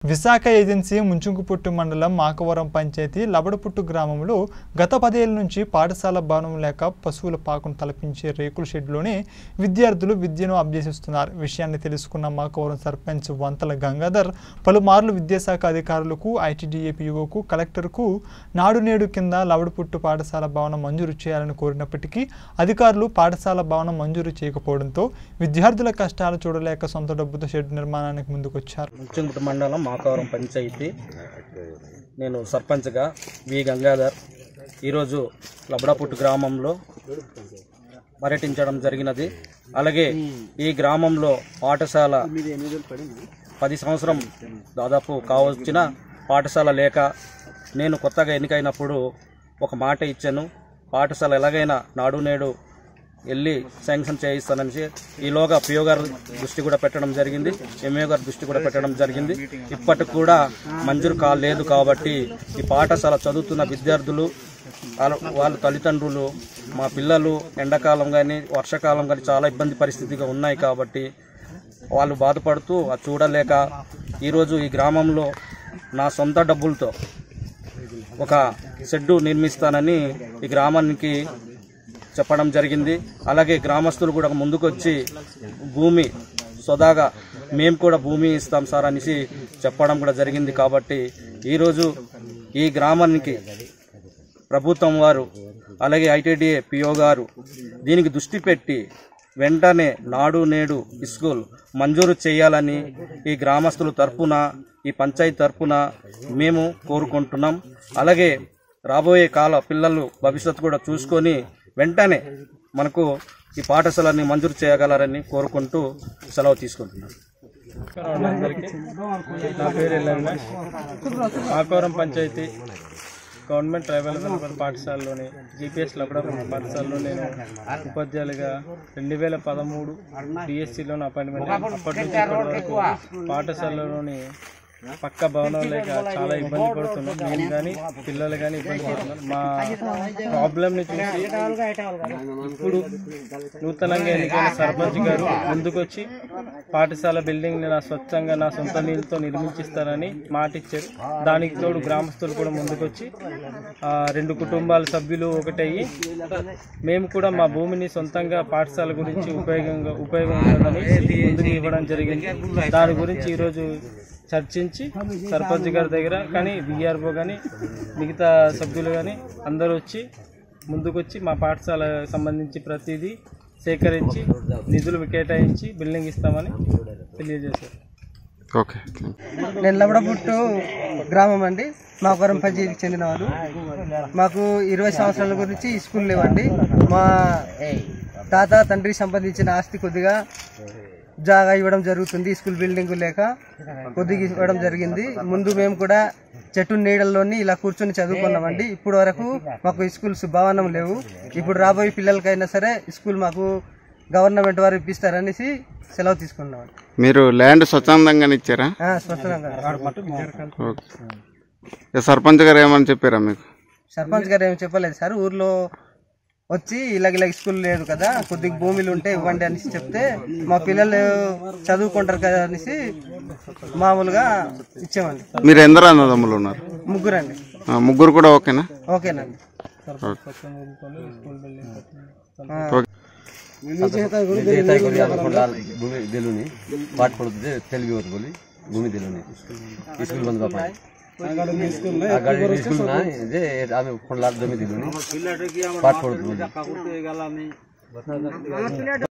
Visakha agency ముంచుకుపుట్టు మండలం మాకవరం పంచాయతీ లబడపుట్టు గ్రామంలో గత పదేళ్ల నుంచి పాఠశాల భవనం లేక పశువుల పాకును తలపించే రేకుల షెడ్లోనే విద్యార్థులు విద్యను అభ్యసిస్తున్నారు విషయాన్ని తెలుసుకున్న మాకవరం సర్పంచ్ వంతల గంగాధర్ పలుమార్లు విద్యాశాఖ అధికారులకు ఐటీడీఏపీఓకు కలెక్టర్కు నాడు నేడు కింద లవడపుట్టు పాఠశాల భవనం మంజూరు చేయాలని కోరినప్పటికీ అధికారులు పాఠశాల భవనం మంజూరు చేయకపోవడంతో విద్యార్థుల కష్టాలు చూడలేక సొంత డబ్బుతో షెడ్ నిర్మాణానికి ముందుకొచ్చారు ముంచుంగుట మండలం మాకవరం పంచాయతీ నేను సర్పంచ్గా వి గంగాధర్ ఈరోజు లబడపుట్టు గ్రామంలో పర్యటించడం జరిగినది అలాగే ఈ గ్రామంలో పాఠశాల పది సంవత్సరం దాదాపు కావచ్చిన పాఠశాల లేక నేను కొత్తగా ఎన్నికైనప్పుడు ఒక మాట ఇచ్చాను పాఠశాల ఎలాగైనా నాడు నేడు వెళ్ళి శాంక్షన్ చేయిస్తానని ఈలోగా పిఓ గారి దృష్టి కూడా పెట్టడం జరిగింది ఎంఏ గారి దృష్టి కూడా పెట్టడం జరిగింది ఇప్పటికి కూడా మంజూరు కాలేదు కాబట్టి ఈ పాఠశాల చదువుతున్న విద్యార్థులు వాళ్ళ వాళ్ళ తల్లిదండ్రులు మా పిల్లలు ఎండాకాలం కానీ వర్షాకాలం కానీ చాలా ఇబ్బంది పరిస్థితిగా ఉన్నాయి కాబట్టి వాళ్ళు బాధపడుతూ అది చూడలేక ఈరోజు ఈ గ్రామంలో నా సొంత డబ్బులతో ఒక షెడ్డు నిర్మిస్తానని ఈ గ్రామానికి చెప్పడం జరిగింది అలాగే గ్రామస్తులు కూడా ముందుకొచ్చి భూమి సొదాగా మేము కూడా భూమి ఇస్తాం సార్ అనేసి చెప్పడం కూడా జరిగింది కాబట్టి ఈరోజు ఈ గ్రామానికి ప్రభుత్వం వారు అలాగే ఐటీడీఏ పిఓ గారు దీనికి దృష్టి పెట్టి వెంటనే నాడు నేడు స్కూల్ మంజూరు చేయాలని ఈ గ్రామస్తుల తరపున ఈ పంచాయతీ తరపున మేము కోరుకుంటున్నాం అలాగే రాబోయే కాల పిల్లలు భవిష్యత్తు కూడా చూసుకొని వెంటనే మనకు ఈ పాఠశాలని మంజూరు చేయగలరని కోరుకుంటూ సెలవు తీసుకుంటున్నాను అందరికీ నా పేరు Ellanna Akavaram panchayati government tribal welfare పాఠశాలలోని జీపీఎస్ లబడం పాఠశాలలో నేను ఉపాధ్యాయులుగా రెండు వేల పదమూడు డిఎస్సిలోని అపాయింట్మెంట్ అయ్యాను. అప్పటి నుంచి ఇప్పటి వరకు పాఠశాలలోని పక్క భవనం లేక చాలా ఇబ్బంది పడుతున్నాం నేను కానీ పిల్లలు కానీ ఇబ్బంది పడుతున్నారు మా ప్రాబ్లమ్ని చూసి ఇప్పుడు నూతనంగా ఎన్నికైన సర్పంచ్ గారు ముందుకొచ్చి పాఠశాల బిల్డింగ్ ని నా స్వచ్ఛంగా నా సొంత నీళ్ళతో నిర్మించిస్తానని మాట ఇచ్చారు దానికి తోడు గ్రామస్తులు కూడా ముందుకొచ్చి ఆ, రెండు కుటుంబాల సభ్యులు ఒకటయ్యి మేము కూడా మా భూమిని సొంతంగా పాఠశాల గురించి ఉపయోగంగా ఉపయోగం ఉంటుందని ముందుకు ఇవ్వడం జరిగింది దాని గురించి ఈరోజు చర్చించి సర్పంచ్ గారి దగ్గర కానీ విఆర్ఓ కానీ మిగతా సభ్యులు కానీ అందరూ వచ్చి ముందుకొచ్చి మా పాఠశాల సంబంధించి ప్రతిదీ సేకరించి నిధులు కేటాయించి బిల్డింగ్ ఇస్తామని తెలియజేశారు ఓకే నేను లబడపుట్టు గ్రామం అండి మాకవరం పంచాయతీకి చెందిన వాళ్ళు మాకు ఇరవై సంవత్సరాల గురించి ఈ స్కూల్ లేవండి మా తాత తండ్రి సంపాదించిన ఆస్తి కొద్దిగా జాగా ఇవ్వడం జరుగుతుంది ఈ స్కూల్ బిల్డింగ్ లేక కొద్దిగా ఇవ్వడం జరిగింది ముందు మేము కూడా చెట్టు నీడల్లోని ఇలా కూర్చొని చదువుకున్నామండి ఇప్పుడు వరకు మాకు ఈ స్కూల్స్ భవనం లేవు ఇప్పుడు రాబోయే పిల్లలకైనా సరే ఈ స్కూల్ మాకు గవర్నమెంట్ వారు ఇప్పిస్తారనేసి సెలవు తీసుకున్నాం మీరు ల్యాండ్ స్వచ్ఛందంగానే ఇచ్చారా స్వచ్ఛంగా ఓకే ఇక సర్పంచ్ గారు ఏమని చెప్పారా మీకు సర్పంచ్ గారు ఏం చెప్పలేదు సార్ ఊర్లో వచ్చి ఇలాగ ఇలాగ స్కూల్ లేదు కదా కొద్దిగా భూమిలు ఉంటే ఇవ్వండి అనేసి చెప్తే మా పిల్లలు చదువుకుంటారు కదా అనేసి మామూలుగా ఇచ్చామండి మీరు ఎందరు అన్నదమ్ములు ఉన్నారు ముగ్గురండి ఆ, ముగ్గురు కూడా ఓకేనా ఓకేనండి ఓకే ఆ, ఓకే ಭೂಮಿ ದಿಲುನಿ ಪಾಠ ಪಡುತ್ತದೆ ತೆಲುಗು ಓದ್ ಬೋಲಿ ಭೂಮಿ ದಿಲುನಿ ಸ್ಕೂಲ್ ಬಂದ್ ಬಾಪ ಆ ಗಾಡಿ ಸ್ಕೂಲ್ ನಾ ಇದೆ ಆమె ಕೊಂಡ್ಲಾರ ಜಮಿ ದಿಲುನಿ ಪಾಠ ಪಡುದು